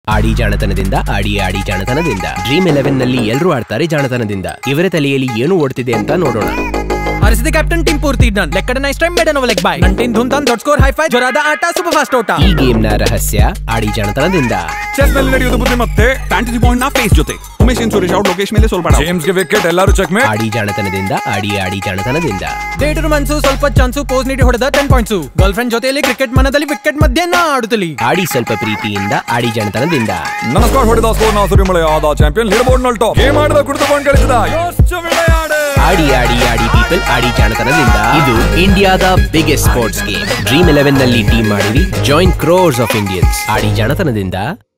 ಆಡಿ ಜಾಣತನದಿಂದ ಆಡಿ ಆಡಿ ಜಾಣತನದಿಂದ ಡ್ರೀಮ್ ಎಲೆವೆನ್ ನಲ್ಲಿ ಎಲ್ಲರೂ ಆಡ್ತಾರೆ ಜಾಣತನದಿಂದ ಇವರ ತಲೆಯಲ್ಲಿ ಏನು ಓಡ್ತಿದೆ ಅಂತ ನೋಡೋಣ ಹರಿಸಿದ ಕ್ಯಾಪ್ಟನ್ ಟೀಮ್ ಪೂರ್ತಿ ಡನ್ ಲೆಕ್ಕಡ nice time maiden leg bye ನಂಟಿನ್ ಧೂಮ್ತಾನ್ ದೊಡ್ಡ ಸ್ಕೋರ್ ಹೈ ಫೈ ಜ್ವರದ ಆಟ ಸೂಪರ್ ಫಾಸ್ಟ್ ಓಟ ಈ ಗೇಮ್ ನ ರಹಸ್ಯ ಆಡಿ ಜಾಣತನದಿಂದ ಚೆಸ್ ನಲ್ಲಿ ನಡೆಯೋದು ಬುದ್ಧಿಮತ್ತೆ ಫ್ಯಾಂಟಸಿ ಪಾಯಿಂಟ್ ನ ಫೇಸ್ ಜೊತೆ ಉಮೇಶ್ ಏನ್ ಸುರೇಶ್ ಔಟ್ ಲೋಕೇಶ್ ಮೇಲೆ ಸ್ವಲ್ಪ ಜೇಮ್ಸ್ ಗೆ ವಿಕೆಟ್ ಎಲ್ಲರೂ ಚೆಕ್ ಮೇ ಆಡಿ ಜಾಣತನದಿಂದ ಆಡಿ ಆಡಿ ಜಾಣತನದಿಂದ ಡೇಟರ್ ಮನ್ಸು ಸ್ವಲ್ಪ ಚಾನ್ಸು ಪೋಸ್ ನೀಡಿ ಹೊಡೆದ ಟೆನ್ ಪಾಯಿಂಟ್ಸ್ ಗರ್ಲ್ ಫ್ರೆಂಡ್ ಜೊತೆಯಲ್ಲಿ ಕ್ರಿಕೆಟ್ ಮನದಲ್ಲಿ ವಿಕೆಟ್ ಮಧ್ಯೆ ನಾ ಆಡುತ್ತಲಿ ಆಡಿ ಸ್ವಲ್ಪ ಪ್ರೀತಿಯಿಂದ ಆಡಿ ಜಾಣತನದಿಂದ ನನ್ನ ಸ್ಕೋರ್ ಹೊಡೆದ ಸ್ಕೋರ್ ನಾವು ಸುರಿಮಳೆ ಆದ ಚಾಂಪಿಯನ್ ಲೀಡರ್ ಬೋರ್ಡ್ ನಲ್ಲಿ ಟಾಪ್ ಗೇಮ್ ಆಡಿದ ಕುಡಿದು ಪಾಯಿಂಟ್ ಗಳಿಸಿದ ಯೋಶ್ಚ ವಿಳೆಯಾಡೆ ಆಡಿ ಆಡಿ ಆಡಿ ಪೀಪಲ್ ಆಡಿ ಜಾಣತನದಿಂದ ಇದು ಇಂಡಿಯಾದ biggest sports game Dream Eleven ನಲ್ಲಿ ಟೀಮ್ ಮಾಡಿರಿ ಜಾಯಿನ್ ಕ್ರೋರ್ಸ್ ಆಫ್ ಇಂಡಿಯನ್ಸ್ ಆಡಿ ಜಾಣತನದಿಂದ